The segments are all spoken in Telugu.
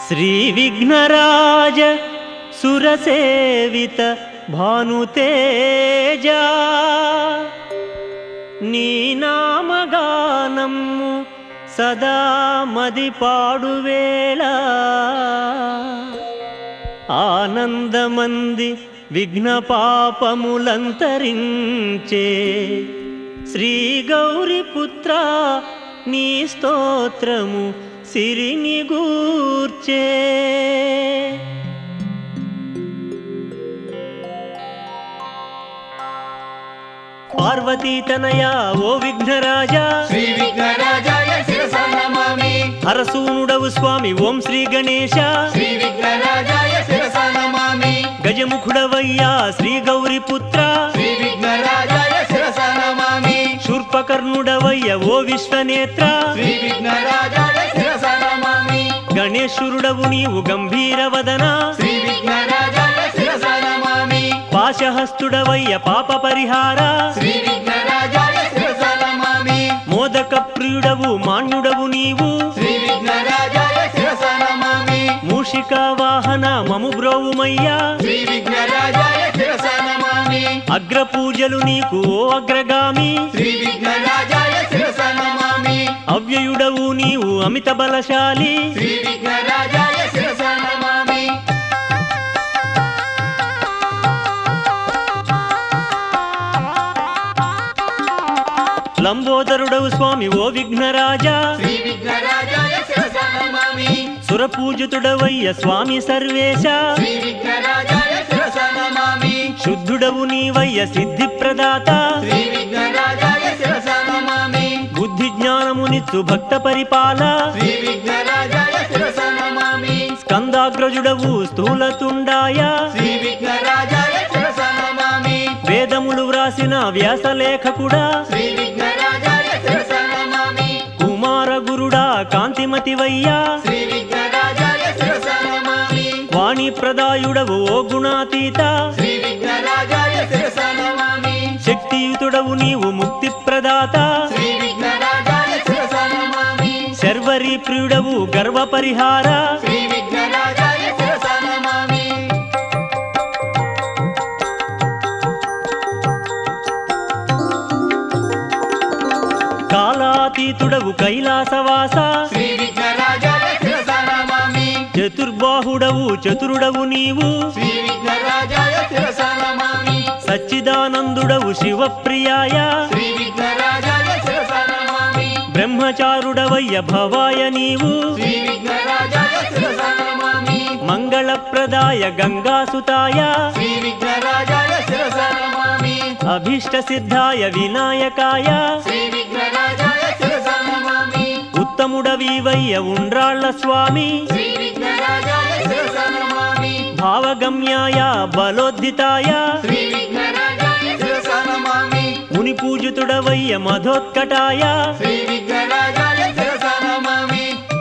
శ్రీవిఘ్నరాజ సురసేవిత భానుతేజ నీ నామగానము సదా మది పాడువేళ ఆనందమంది విఘ్న పాపములంతరించే శ్రీ గౌరి పుత్ర నీ స్తోత్రము సిరిని గూర్చే పార్వతీ తనయ ఓ విఘ్నరాజా శ్రీ విఘ్నరాజాయ శిరసా నమామి హరసూనుడవు స్వామి ఓం శ్రీ గణేశ శ్రీ విఘ్నరాజాయ శిరసా నమామి గజముఖుడవయ్యా శ్రీ గౌరి పుత్ర శ్రీ విఘ్నరాజాయ శిరసా నమామి శూర్పకర్ణుడవయ్య ఓ విశ్వనేత్ర శ్రీ విఘ్నరాజాయ శిరసా నమామి గణేశ్వరుడవు నీవు గంభీర వదన శ్రీ విఘ్నరాజాయ శిరసా నమామి పాశహస్తుడవయ్య పాప పరిహార శ్రీ విఘ్నరాజాయ శిరసా నమామి మోదక ప్రియుడవు మాన్యుడవు నీవు శ్రీ విఘ్నరాజాయ శిరసా నమామి మూషిక వాహన మము బ్రోవుమయ్యా శ్రీ విఘ్నరాజాయ శిరసా నమామి అగ్ర పూజలు నీకు ఓ అగ్రగామి శ్రీ విఘ్నరాజాయ శిరసా నమామి అవ్యయుడవు నీవు అమిత బలశాలి శ్రీ విఘ్నరాజాయ శిరసా నమామి లంబోదరుడవు స్వామి ఓ విఘ్నరాజా శ్రీ విఘ్నరాజాయ శిరసా నమామి సురపూజితుడవయ్య స్వామి సర్వేశ శ్రీ విఘ్నరాజాయ శిరసా నమామి శుద్ధుడవు నీవయ్య సిద్ధి ప్రదాత శ్రీ విఘ్నరాజాయ శిరసా నమామి బుద్ధి జ్ఞానమునిచ్చు భక్త పరిపాల శ్రీ విఘ్నరాజాయ శిరసా నమామి స్కందాగ్రజుడవు స్థూలతుండాయ శ్రీ విఘ్నరాజాయ శిరసా నమామి వేదములు వ్రాసిన వ్యాసలేఖకుడా శ్రీ విఘ్నరాజాయ శిరసా నమామి కుమార గురుడా కాంతిమతివయ్యా శ్రీ విఘ్నరాజాయ శిరసా నమామి వాణి ప్రదాయుడవు ఓ గుణాతీత శ్రీ విఘ్నరాజాయ శిరసా నమామి శక్తియుతుడవు నీవు ముక్తి ప్రదాత శ్రీ విఘ్నరాజాయ శిరసా నమామి శర్వరి ప్రియుడవు గర్వ పరిహార శ్రీ విఘ్నరాజాయ శిరసా నమామి కాలాతీతుడవు కైలాసవాస శ్రీ విఘ్నరాజాయ శిరసా నమామి చతుర్బాహుడవు చతురుడవు నీవు శ్రీ విఘ్నరాజాయ శిరసా నమామి సచ్చిదానందుడవు శివప్రియాయ శ్రీ విఘ్నరాజాయ శిరసా నమామి బ్రహ్మచారుడవయ్య భవాయ నీవు శ్రీ విఘ్నరాజాయ శిరసా నమామి మంగళప్రదాయ గంగాసుతాయ శ్రీ విఘ్నరాజాయ శిరసా నమామి అభీష్ట సిద్ధాయ వినాయకాయ శ్రీ విఘ్నరాజాయ శిరసా నమామి ఉత్తముడవీవయ్య ఉండ్రాళ్ళ స్వామి శ్రీ విఘ్నరాజాయ శిరసా నమామి భావగమ్యాయ బలోద్ధితాయ శ్రీ విఘ్నరాజాయ శిరసా నమామి ముని పూజితుడవయ్య మధోత్కటాయ శ్రీ విఘ్నరాజాయ శిరసా నమామి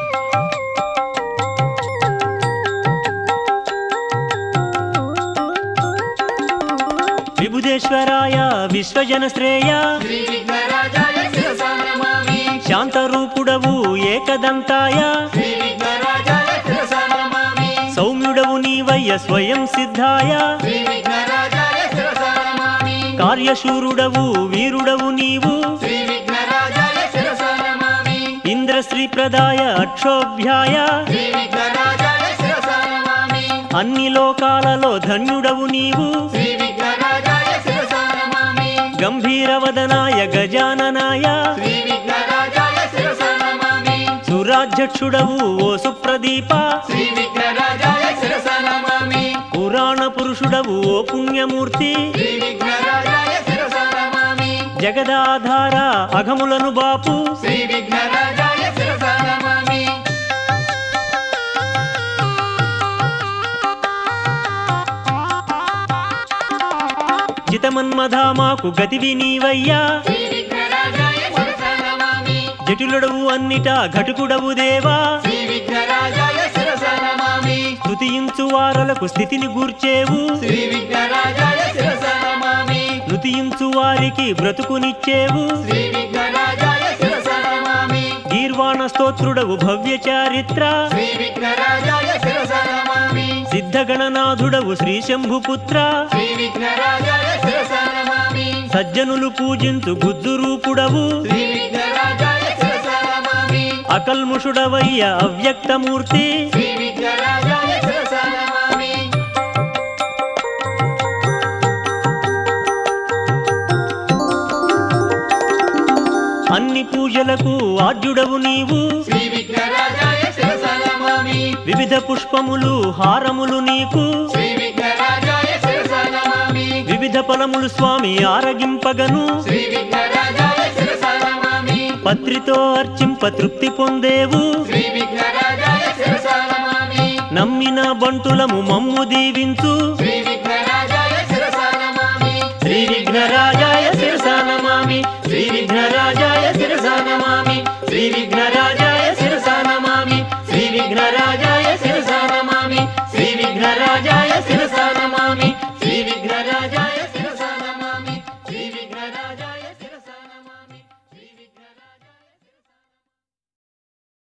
విభుదేశ్వరాయ విశ్వజన శ్రేయ శ్రీ విఘ్నరాజాయ శిరసా నమామి శాంతరూపుడవు ఏకదంతాయ శ్రీ విఘ్నరాజాయ శిరసా నమామి సౌమ్యుడవు నీవయ్య స్వయం సిద్ధాయ శ్రీ విఘ్నరాజాయ శిరసా నమామి కార్యశూరుడవు వీరుడవు నీవు శ్రీ విఘ్నరాజాయ శిరసా నమామి ఇంద్రశ్రీ ప్రదాయ అక్షోభ్యాయ శ్రీ విఘ్నరాజాయ శిరసా నమామి అన్ని లోకాలలో ధన్యుడవు నీవు శ్రీ విఘ్నరాజాయ శిరసా నమామి గంభీరవదనాయ గజాననాయ శ్రీ విఘ్నరాజాయ శిరసా నమామి సురాధ్యక్షుడవు ఓ సుప్రదీప శ్రీ విఘ్నరాజాయ శిరసా నమామి పురాణ పురుషుడవు ఓ పుణ్యమూర్తి శ్రీ విఘ్నరాజాయ శిరసా నమామి జగదాధార అఘములను బాపు శ్రీ విఘ్నరాజాయ శిరసా నమామి జితమన్మధ మాకు గతివి నీవయ్యా శ్రీ విఘ్నరాజాయ శిరసా నమామి జటులుడవు అన్నిట ఘటుకుడవు దేవా శ్రీ విఘ్నరాజాయ శిరసా నమామి తృతీయించు వారలకు స్థితిని గూర్చేవు శ్రీ విఘ్నరాజాయ శిరసా నమామి తృతీయించు వారికి బ్రతుకునిచ్చేవు శ్రీ విఘ్నరాజాయ శిరసా నమామి గీర్వాణ స్తోత్రుడవు భవ్య చారిత్ర శ్రీ విఘ్నరాజాయ శిరస నమామి సిద్ధగణనాథుడవు శ్రీ శంభుపుత్ర శ్రీ విఘ్నరాజాయ శిరస నమామి సజ్జనులు పూజించు గుజ్జు రూపుడవు శ్రీ విఘ్నరాజాయ శిరస నమామి అకల్ముషుడవయ్య అవ్యక్తమూర్తి శ్రీ విఘ్నరాజాయ శిరస నమామి అన్ని పూజలకు ఆద్యుడవు నీవు శ్రీ విఘ్నరాజాయ శిరస నమామి వివిధ పుష్పములు హారములు నీకు శ్రీ విఘ్నరాజాయ శిరస నమామి వివిధ ఫలములు స్వామి ఆరగింపగను శ్రీ విఘ్నరాజాయ శిరస నమామి పత్రితో అర్చింప తృప్తి పొందేవు శ్రీ విఘ్నరాజాయ శిరస నమామి నమ్మిన బంటులము మమ్ము దీవించు శ్రీ విఘ్నరాజాయ శిరస నమామి శ్రీ విఘ్నరాజాయ శిరసా నమామి